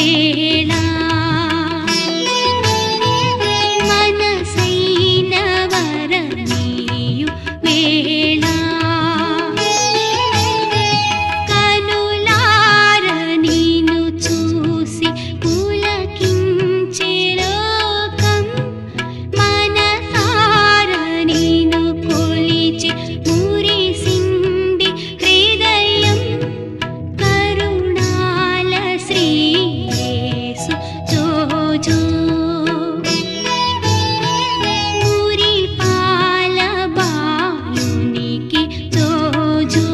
వేళ మనసైన వరమీయు వేళ కనులార నిన్ను చూసి పులకించే లోకం మనసార నిన్ను కొలిచి మురిసింది హృదయం కరుణాల శ్రీయేసు జోజో మురిపాల బాలునికి జోజో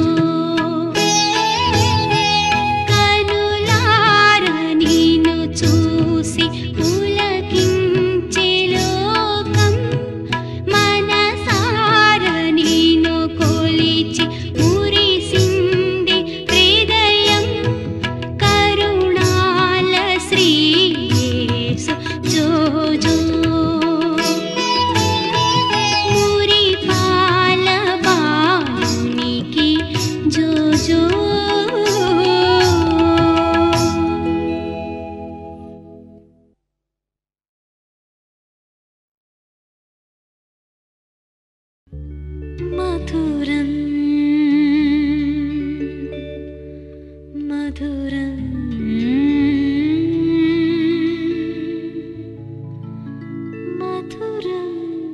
కనులార నిన్ను చూసి పులకించే లోకం మనసార నిన్ను కొలిచి మురిసింది హృదయం కరుణాల శ్రీయేసు జోజో మురిపాల బాలునికి జోజో మధురం మధురం మధురం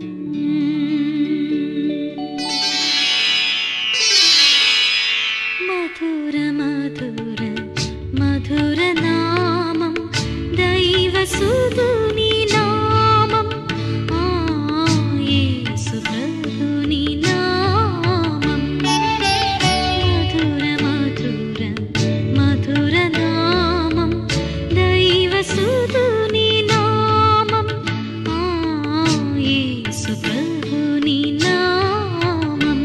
మధుర మధుర మధుర నామం దైవసుదుని నామం ఆ యేసు ప్రభుని నామం మధుర మధుర మధుర నామం దైవసుదుని నామం ఆ యేసు ప్రభుని నామం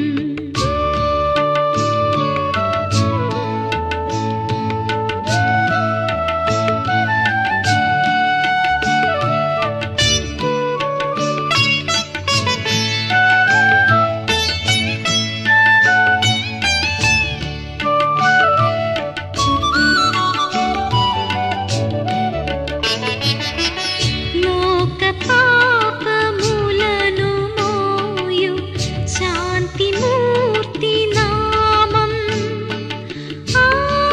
లోక పాపములను మోయు శాంతి మూర్తి నామం ఆ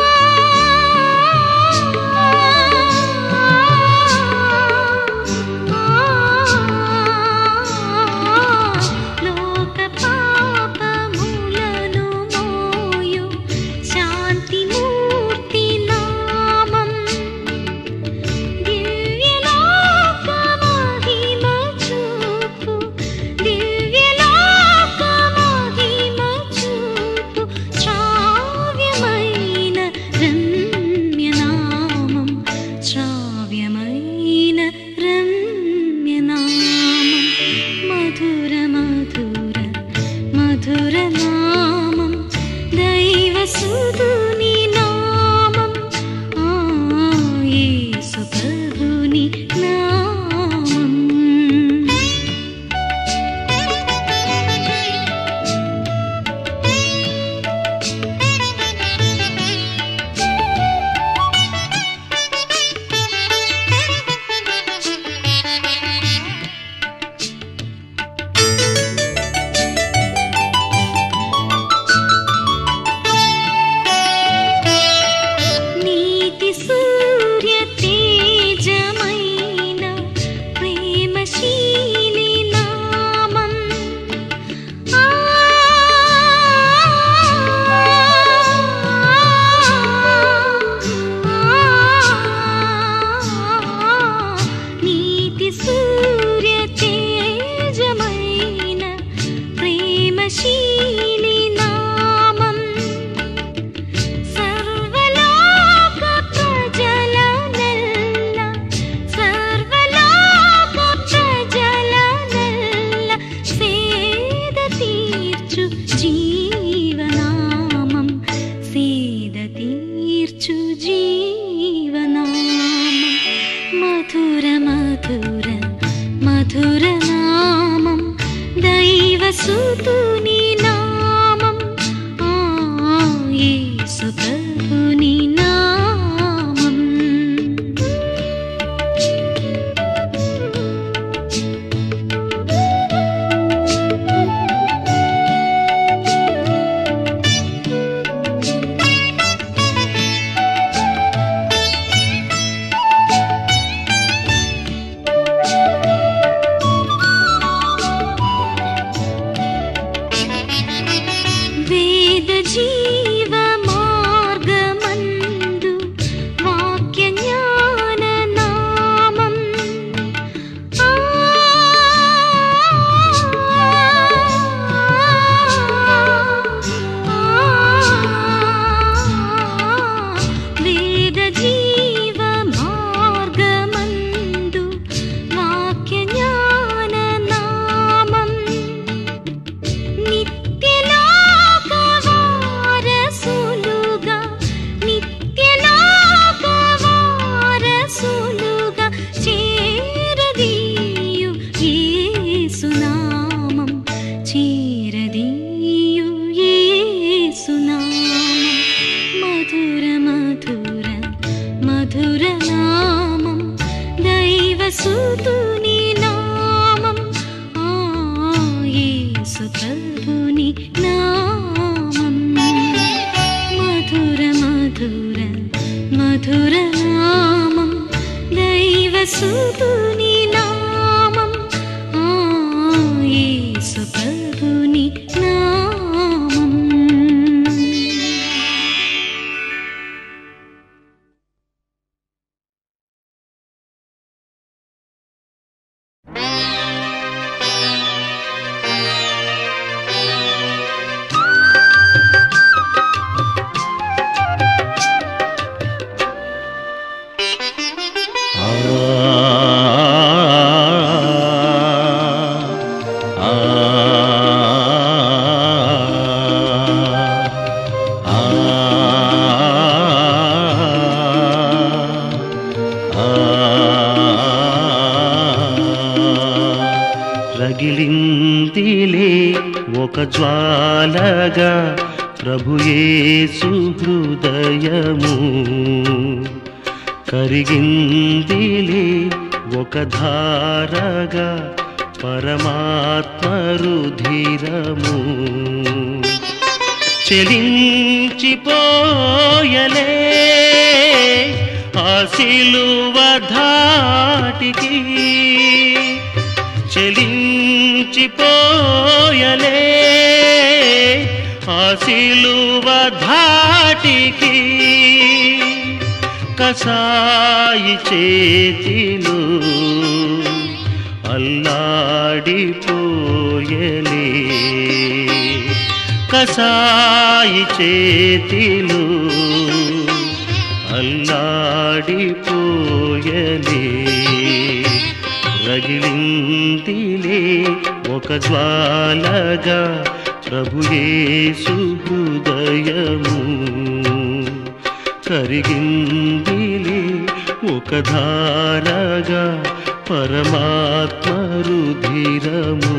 లోక పాపములను మోయు శాంతి మూర్తి నామం దివ్యలోక మహిమ చూపు దివ్యలోక మహిమ చూపు శ్రావ్యమైన రమ్యనామం శ్రావ్యమైన రమ్యనామం మధుర మధుర మధుర నామం దైవసుదుని నామం ఆ యేసు ప్రభుని నామం నీతి సూర్య తేజమైన ప్రేమశీలి నామం ఆ నీతి సూర్య తేజమైన ప్రేమశీలి నామం సర్వలోక ప్రజలనెల్ల సర్వలోక ప్రజలనెల్ల సేద తీర్చు జీవనామం సేద తీర్చు జీవనామం మధుర మధుర మధుర నామం దైవసుతుని నామం ఆ యేసు ప్రభుని నామం మధురనామం దైవసుతుని నామం ఆ యేసు ప్రభుని నామం మధుర మధుర మధురనామం దైవసుతుని నామం ఆ యేసు ప్రభుని నామం రగిలిందిలే ఒక జ్వాలగా ప్రభుయేసు హృదయము కరిగిందిలే ఒక ధారగా పరమాత్మ రుధిరము చెలించిపోయలే ఆ సిలువ ధాటికి చెలించిపోయలే ఆ సిలువ ధాటికి కసాయి చేతిలో అల్లాడిపోయలే కసాయి చేతిలో అల్లాడిపోయలే రగిలిందిలే ఒక జ్వాలగా ప్రభుయేసు హృదయము కరిగిందిలే ఒక ధారగా పరమాత్మ రుధిరము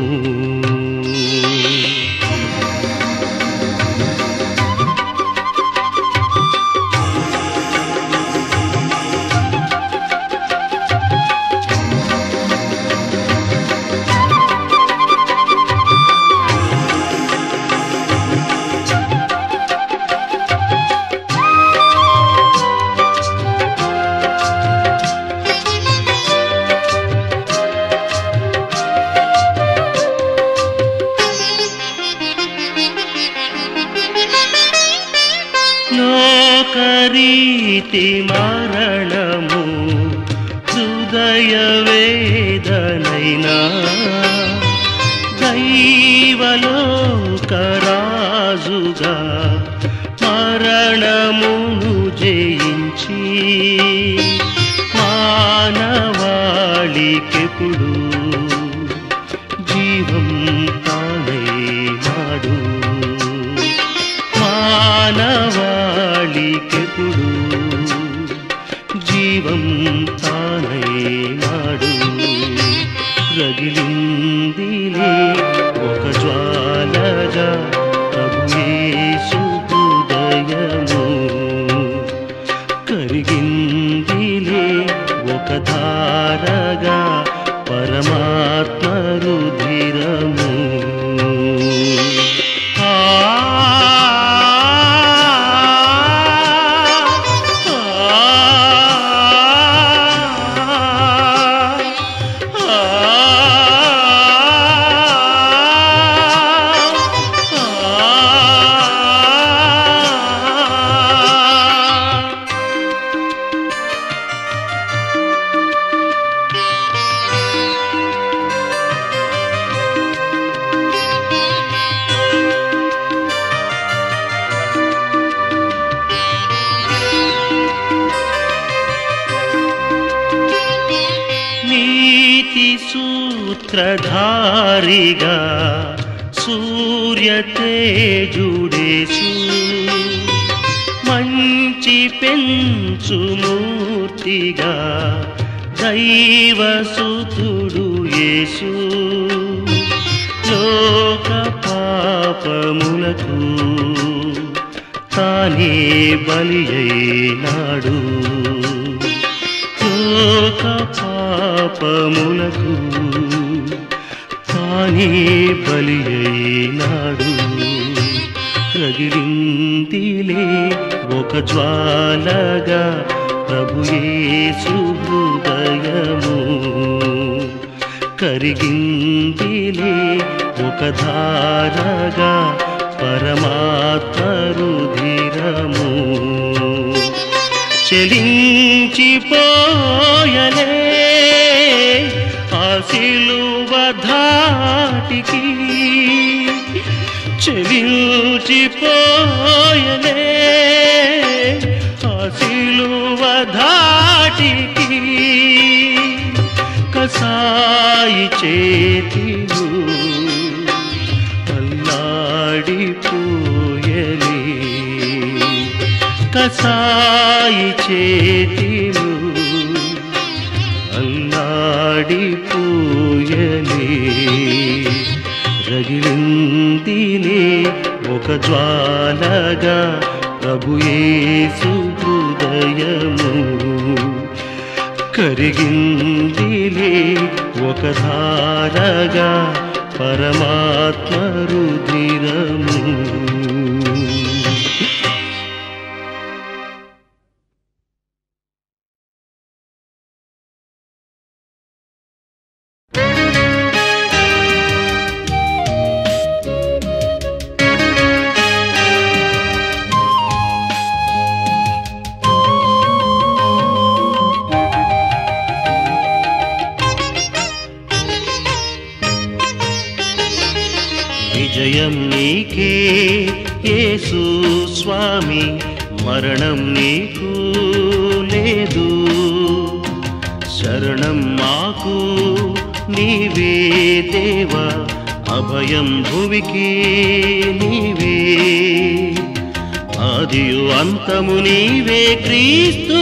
లోకరీతి మరణము హృదయ వేదనైనా దైవలోకరాజుగా మరణమును జయించి మానవాళికెప్పుడు జీవం తానైనాడు మానవాళికెప్పుడు జీవం తానైనాడు రగిలిందిలే ఒక జ్వాలగా ప్రభుయేసు హృదయము కరిగిందిలే ఒక ధారగా పరమాత్మ రుధిరము ఆ నీతి సూత్రధారిగా సూర్య తేజుడేసు మంచి పెంచు మూర్తిగా దైవసుతుడు యేసు లోక పాపములకు తానే బలి అయినాడు లోక పాపములకు తానే బలి అయినాడు రగిలిందిలే ఒక జ్వాలగా ప్రభుయేసు హృదయము కరిగిందిలే ఒక ధారగా పరమాత్మ రుధిరము చెలించిపోయలే ఆ సిలువ ధాటికి చెలించిపోయలే ఆ సిలువ ధాటికి కసాయి చేతిలు అల్లాడిపోయలే కసాయి చేతిలు అల్లాడిపోయలే రగిలిందిలే ఒక జ్వాలగా ప్రభుయేసు హృదయము కరిగిందిలే ఒక ధారగా పరమాత్మ రుధిరము విజయం నీకే యేసు స్వామి మరణం నీకు లేదు శరణం మాకు నీవే దేవా అభయం భువికి నీవే ఆదియు అంతము నీవే క్రీస్తు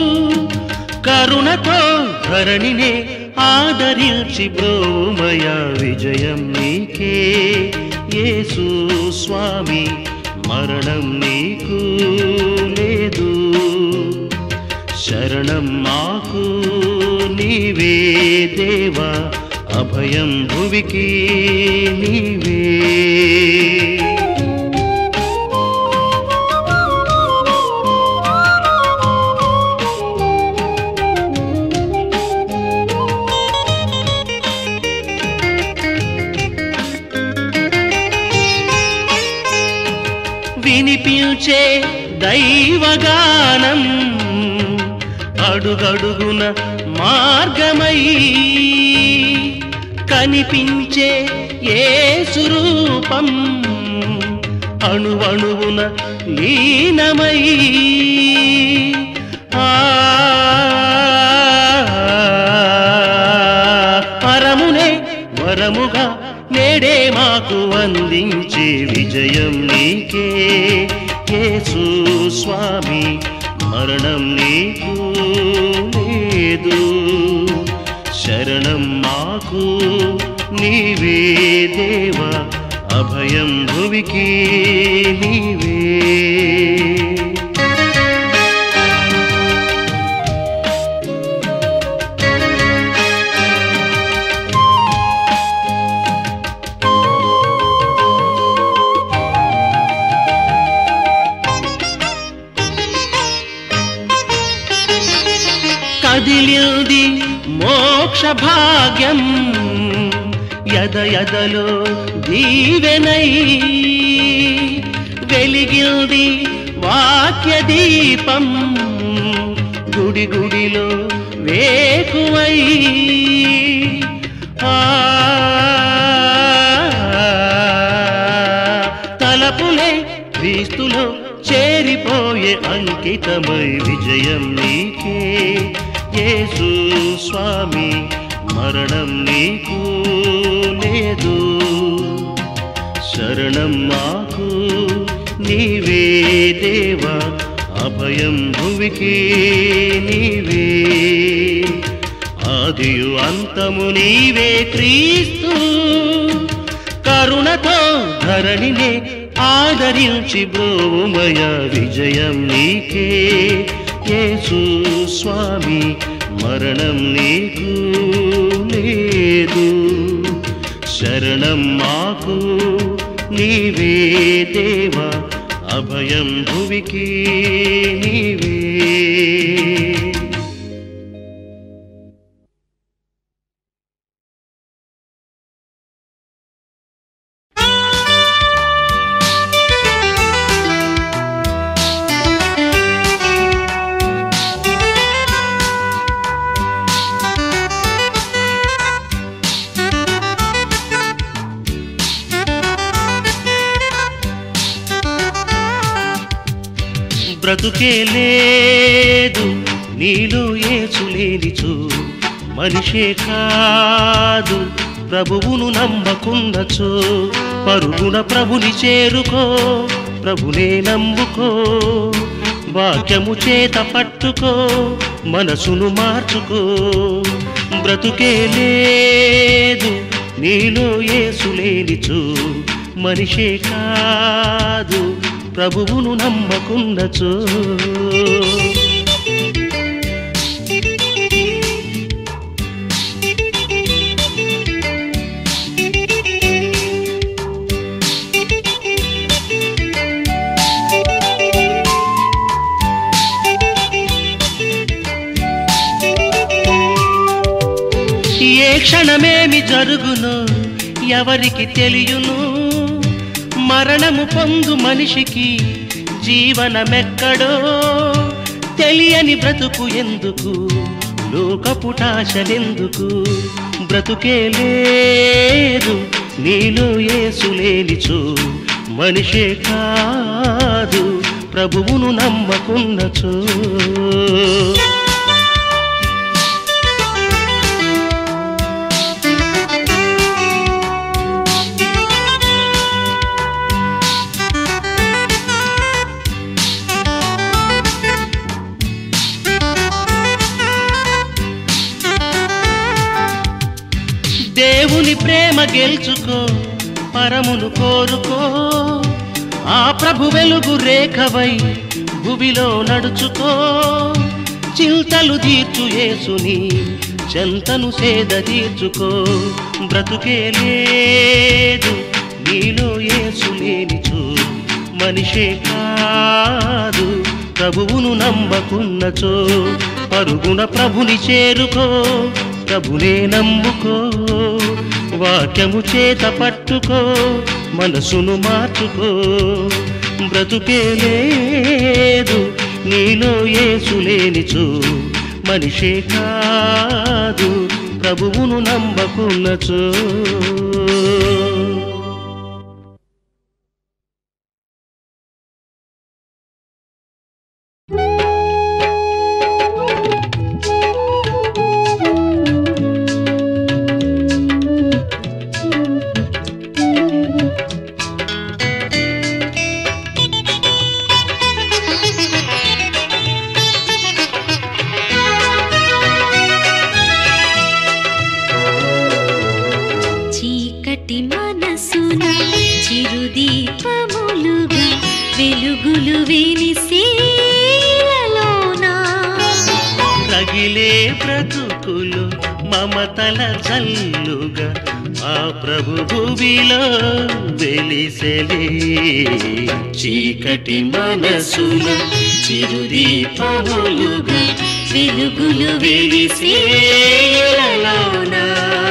కరుణతో ధరణినే ఆదరించి బ్రోమయ విజయం నీకే యేసు స్వామి మరణం నీకు లేదు శరణం మాకు నీవే దేవా అభయం భువికి నీవే వినిపించే దైవగానం అడుగడుగున మార్గమై కనిపించే ఏ స్వరూపం అణువణువున లీనమై ఆ పరమునే వరముగా నేడే మాకు అందించే విజయం నీకే యేసు స్వామి మరణం నీకు లేదు శరణం మాకు నీవే దేవా అభయం భువికి నీవే కదిలింది మోక్ష భాగ్యం యద యదలో దీవెనై వెలిగింది వాక్య దీపం గుడి గుడిలో వేకువై ఆ తలపులే క్రీస్తులో చేరిపోయే అంకితమై విజయం నీకే యేసు స్వామి మరణం నీకు లేదు శరణం మాకు నీవే దేవా అభయం భువికి నీవే ఆదియు అంతము నీవే క్రీస్తు కరుణతో ధరణినే ఆదరించి బ్రోమయ విజయం నీకే యేసు స్వామి మరణం నీకు లేదు శరణం మాకు నీవే దేవా అభయం భువికి నీవే బ్రతుకే లేదు నీలో ఏసు లేనిచు మనిషే కాదు ప్రభువును నమ్మకున్నచో పరుగున ప్రభుని చేరుకో ప్రభునే నమ్ముకో వాక్యము చేత పట్టుకో మనసును మార్చుకో బ్రతుకే లేదు నీలో ఏసు లేనిచు మనిషే కాదు ప్రభువును నమ్మకున్నచో ఏ క్షణమేమి జరుగును ఎవరికి తెలియను మరణము పొందు మనిషికి జీవనమెక్కడో తెలియని బ్రతుకు ఎందుకు లోకపుటాశలెందుకు బ్రతుకే లేదు నీలో ఏసు లేనిచో మనిషే కాదు ప్రభువును నమ్మకున్నచో దేవుని ప్రేమ గెలుచుకో పరమును కోరుకో ఆ ప్రభు వెలుగు రేఖవై భువిలో నడుచుకో చింతలు తీర్చు యేసుని చెంతను సేద తీర్చుకో బ్రతుకే లేదు నీలో యేసు లేనిచో మనిషే కాదు ప్రభువును నమ్మకున్నచో పరుగున ప్రభుని చేరుకో ప్రభునే నమ్ముకో వాక్యము చేత పట్టుకో మనసును మార్చుకో బ్రతుకే లేదు నీలో ఏసు లేనిచో మనిషే కాదు ప్రభువును నమ్మకున్నచో చీకటి మనసున చిరుదీపములుగా వెలుగులు వెలిసేలలోనా రగిలే బ్రతుకులు మమతల జల్లుగా ఆ ప్రభు భూమిలో వెలిసెలే చీకటి మనసుల చిరుదీపములుగా వెలుగులు వెలిసేలలోనా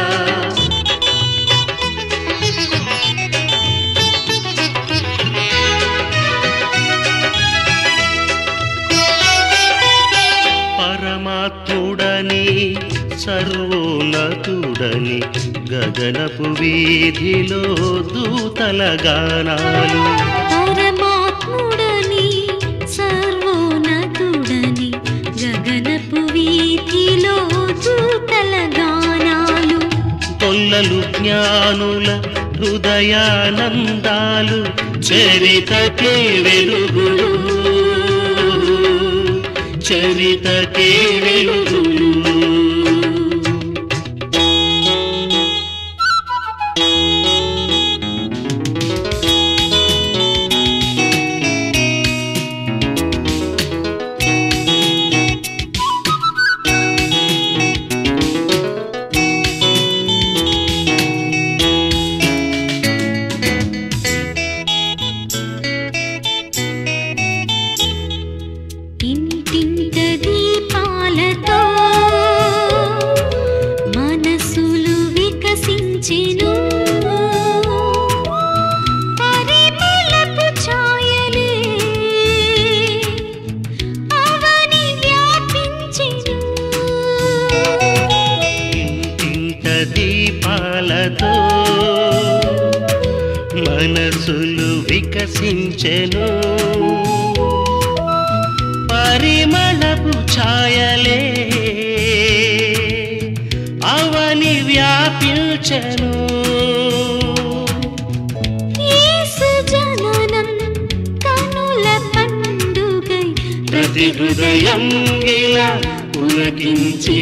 పరమాత్ముడని సర్వోన్నతుడని గగనపు వీధిలో దూతల గానాలు పరమాత్ముడని సర్వోన్నతుడని గగనపు వీధిలో దూతల గానాలు తొల్లలు జ్ఞానుల హృదయానందాలు చరితకే వెలుగులు చరితకే వెలుగులు దీపాలతో మనసులు వికసించెను పరిమళపు ఛాయలే అవని వ్యాపించెను యేసు జననం కనుల పండుగై ప్రతి హృదయం ఇలా పులకించి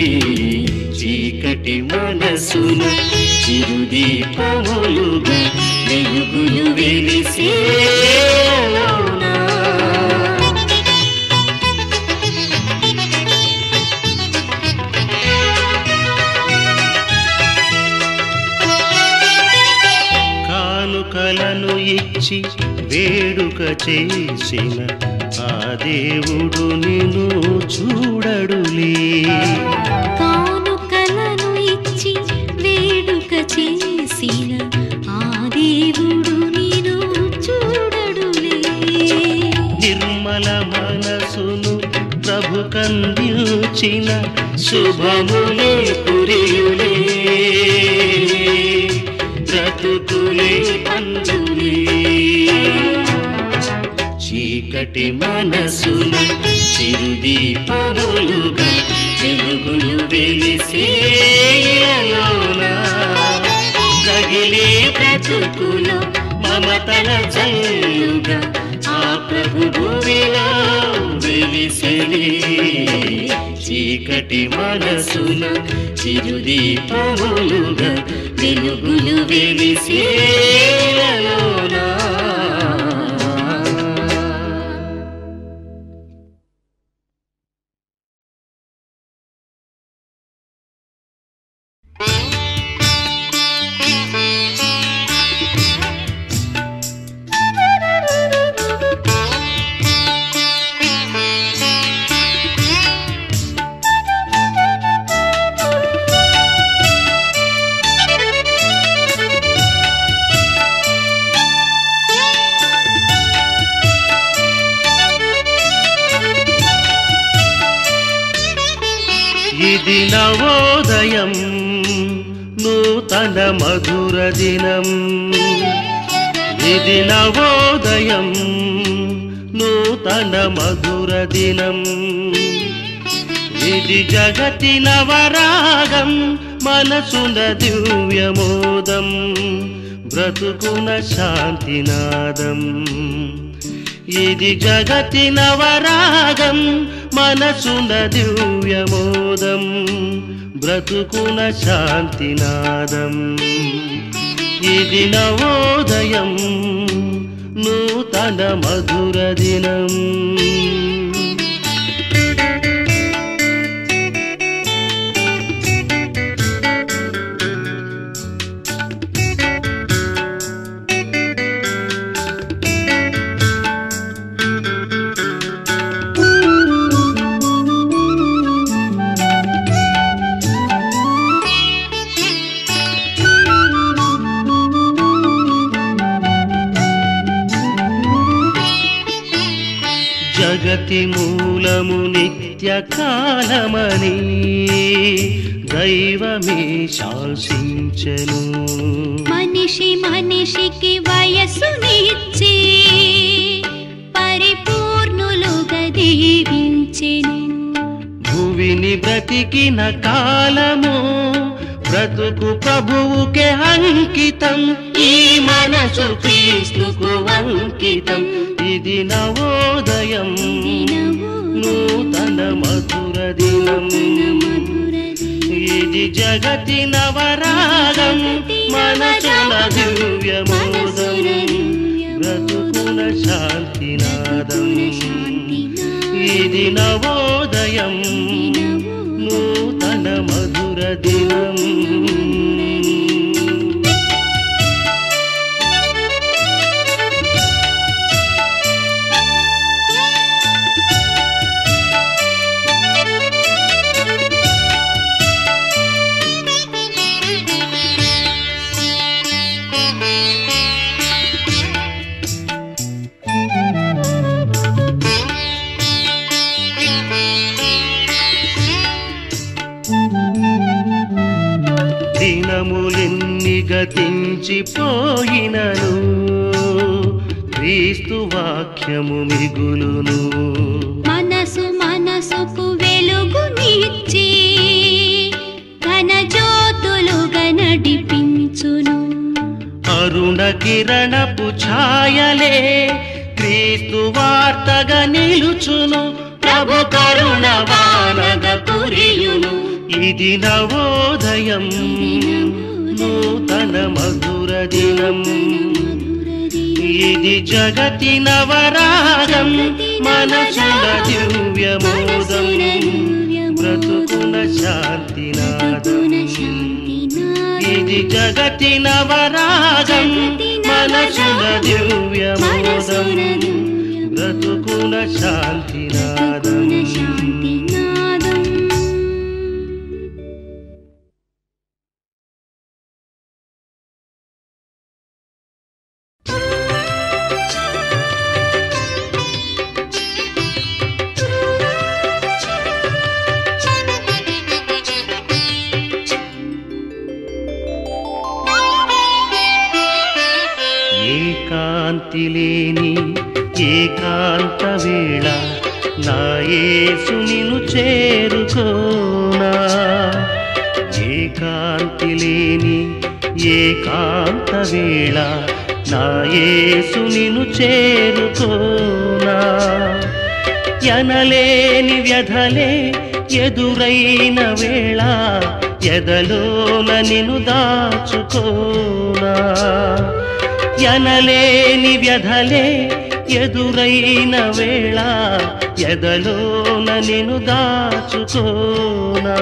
చీకటి మనసున చిరుదీపములుగా వెలుగులు వెలిసేలోనా కానుకలను ఇచ్చి వేడుక చేసిన ఆ దేవుడు నిన్ను చూడడులే కానుకలను ఇచ్చి వేడుక చేసిన ఆ దేవుడు నేను చూడడులే నిర్మల మనసును ప్రభు కందించిన శుభములే కురియులే బ్రతుకులే పందులే చీకటి మనసున చిరుదీపములుగా వెలుగులు వెలిసేయలోనా తగిలే బ్రతుకులో మమతల జల్లుగా ఆ ప్రభు భూమిలో వెలిసెలే చీకటి మనసున చిరుదీపములుగా వెలుగులు వెలిసేయలోనా ఇది నవోదయం నూతన మధుర దినం ఇది నవోదయం నూతన మధుర దినం ఇది జగతి నవరాగం మనసున దివ్యమోదం బ్రతుకున శాంతినాదం ఇది జగతి నవరాగం మనసున దివ్యమోదం బ్రతుకున శాంతినాదం ఇది నవోదయం నూతన మధుర దినం జగతి మూలము నిత్య కాలమని దైవమే శాసించను మనిషి మనిషికి వయస్సునిచ్చి పరిపూర్ణులుగా దీవించెను భువిని బ్రతికిన కాలము బ్రతుకు ప్రభువుకే అంకితం ఈ మనసు క్రీస్తుకు అంకితం ఇది నవోదయం నూతన మధుర దినం ఇది జగతి నవరాగం మనసున దివ్యమోదం బ్రతుకున శాంతినాదం ఇది నవోదయం నూతన మధుర దినం గతించిపోయినను క్రీస్తు వాక్యము మిగులును మనసు మనసుకు వెలుగునిచ్చి ఘన జ్యోతులుగా నడిపించును అరుణ కిరణపు ఛాయలే క్రీస్తు వార్తగా నిలుచును ప్రభు కరుణ వానగ కురియును ఇది నవోదయం నూతన మధుర దినం ఇది జగతి నవరాగం మనసుల దివ్యమోదం బ్రతుకున శాంతినాదం ఇది జగతి నవరాగం మనసుల దివ్యమోదం బ్రతుకున శాంతినాదం ఏకాంతి లేని ఏకాంత వేళ నా యేసు నిన్ను చేరుకోనా ఏకాంతి లేని ఏకాంత వేళ నా యేసు నిన్ను చేరుకోనా ఎనలేని వ్యధలే ఎదురైన వేళ ఎదలోన నిన్ను దాచుకోనా ఎనలేని వ్యధలే ఎదురైన వేళ ఎదలోన నిన్ను దాచుకోనా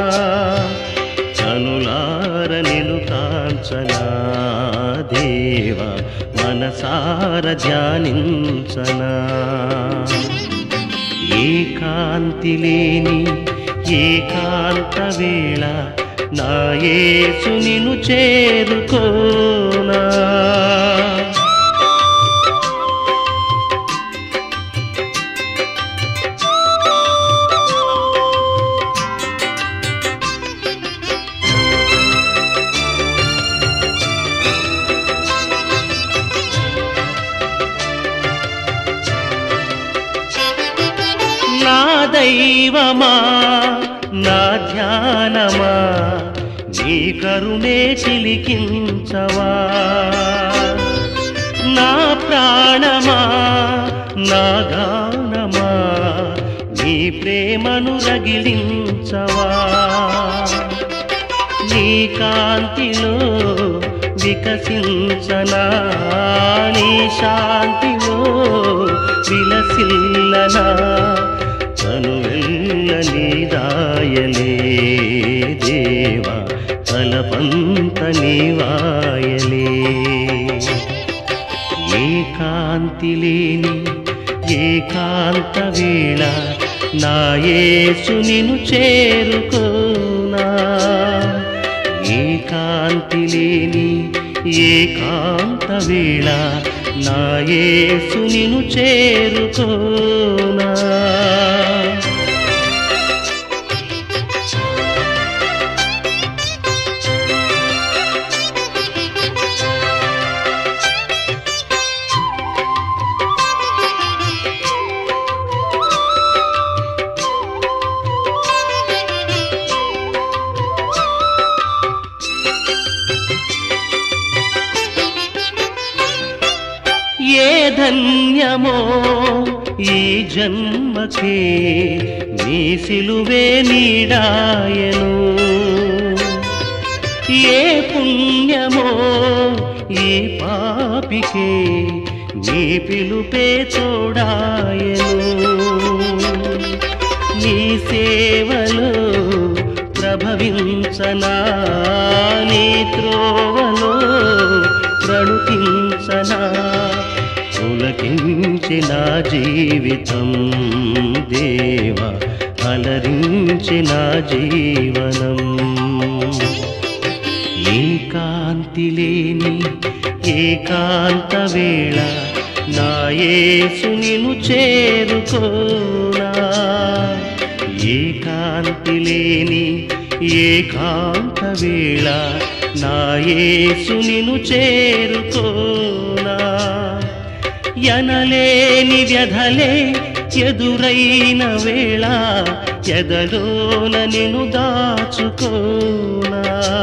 కనులార నిన్ను కాంచనా దేవ మనసార ధ్యానించనా ఏకాంతి లేని ఏకాంత వేళ నా యేసు నిన్ను చేరుకోనా నా దైవమా నా ధ్యానమా నీ కరుణే చిలికించవా నా ప్రాణమా నా గానమా నీ ప్రేమను రగిలించవా నీ కాంతిలో వికసించనా నీ శాంతిలో విలసిల్లనా కనువెల్ల నీదాయలే దేవా తలపంత నీవాయలే ఏకాంతి లేని ఏకాంత వేళ నా యేసు నిన్ను చేరుకోనా ఏకాంతి లేని ఏకాంత వేళ నా యేసు నిన్ను చేరుకోనా ఏ ధన్యమో ఈ జన్మకే నీ సిలువే నీడాయను ఏ పుణ్యమో ఈ పాపికే నీ పిలుపే చూడాయను నీ సేవలో ప్రభవించనా నీ త్రోవలో ప్రణుతించనా పులకించి నా జీవితం దేవ అలరించి నా జీవనం ఏకాంతి లేని ఏకాంత వేళ నా యేసు నిన్ను చేరుకోనా ఏకాంతి లేని ఏకాంత వేళ నా యేసు నిను చేరుకోనా ఎనలేని వ్యధలే ఎదురైన వేళ ఎదలోన నిను దాచుకోనా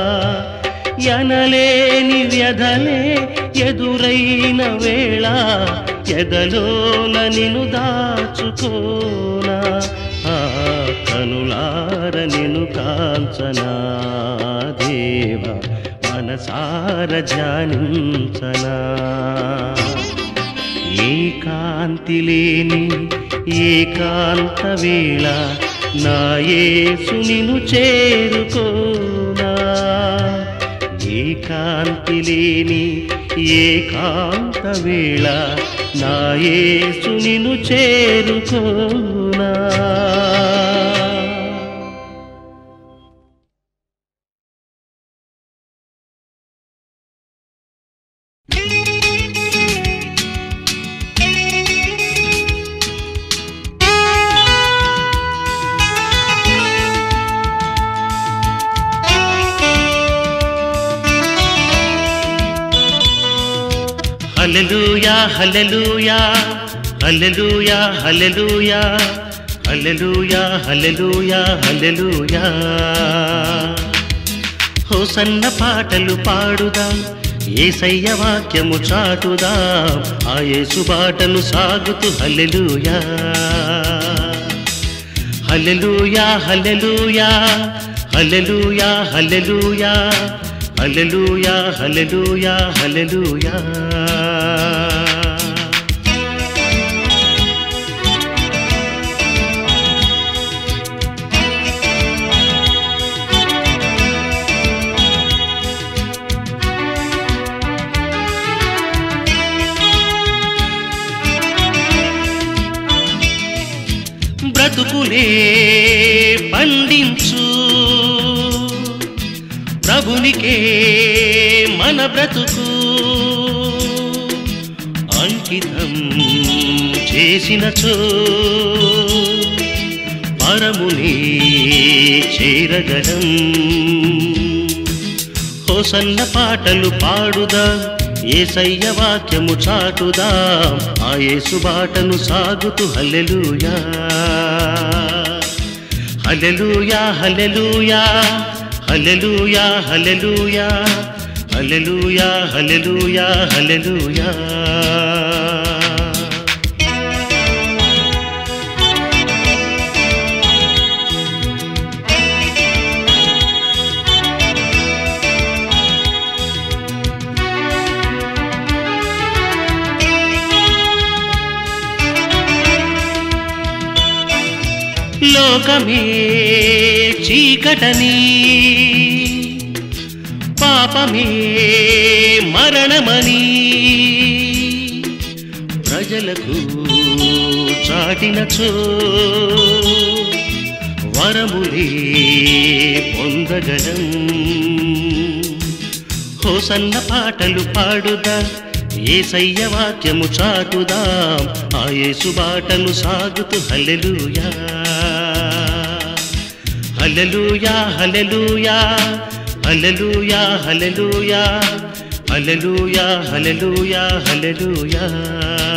ఎనలేని వ్యధలే ఎదురైన వేళ ఎదలోన నిను దాచుకోనా ఆ కనులార నిను కాంచనా దేవ మనసార ధ్యానించనా ఏకాంతి లేని ఏకాంత వేళ నా యేసు నిను చేరుకోనా ఏకాంతి లేని ఏకాంత వేళ నా యేసు నిను చేరుకోనా హల్లెలూయా హల్లెలూయా హల్లెలూయా హల్లెలూయా హల్లెలూయా హల్లెలూయా హల్లెలూయా హోసన్న పాటలు పాడుదాం ఏసయ్య వాక్యము చాటుదాం ఆ యేసు బాటను సాగుతూ హల్లెలూయా హల్లెలూయా హల్లెలూయా హల్లెలూయా హల్లెలూయా హల్లెలూయా హల్లెలూయా హల్లెలూయా బ్రతుకులే పండించు ప్రభునికే మన బ్రతుకు అంకితం చేసినచో పరముని చేరగలం హోసన్న పాటలు పాడుదా ఏసయ్య వాక్యము చాటుదా ఆ యేసు బాటను సాగుతూ హల్లెలూయా హల్లెలూయా హల్లెలూయా హల్లెలూయా హల్లెలూయా హల్లెలూయా హల్లెలూయా హల్లెలూయా లోకమే చీకటని పాపమే మరణమని ప్రజలకు చాటినచో వరములే పొందగలం హోసన్న పాటలు పాడుదా ఏసయ్య వాక్యము చాటుదాం ఆ యేసు బాటను సాగుతూ హల్లెలూయా హల్లెలూయా హల్లెలూయా హల్లెలూయా హల్లెలూయా హల్లెలూయా హల్లెలూయా హల్లెలూయా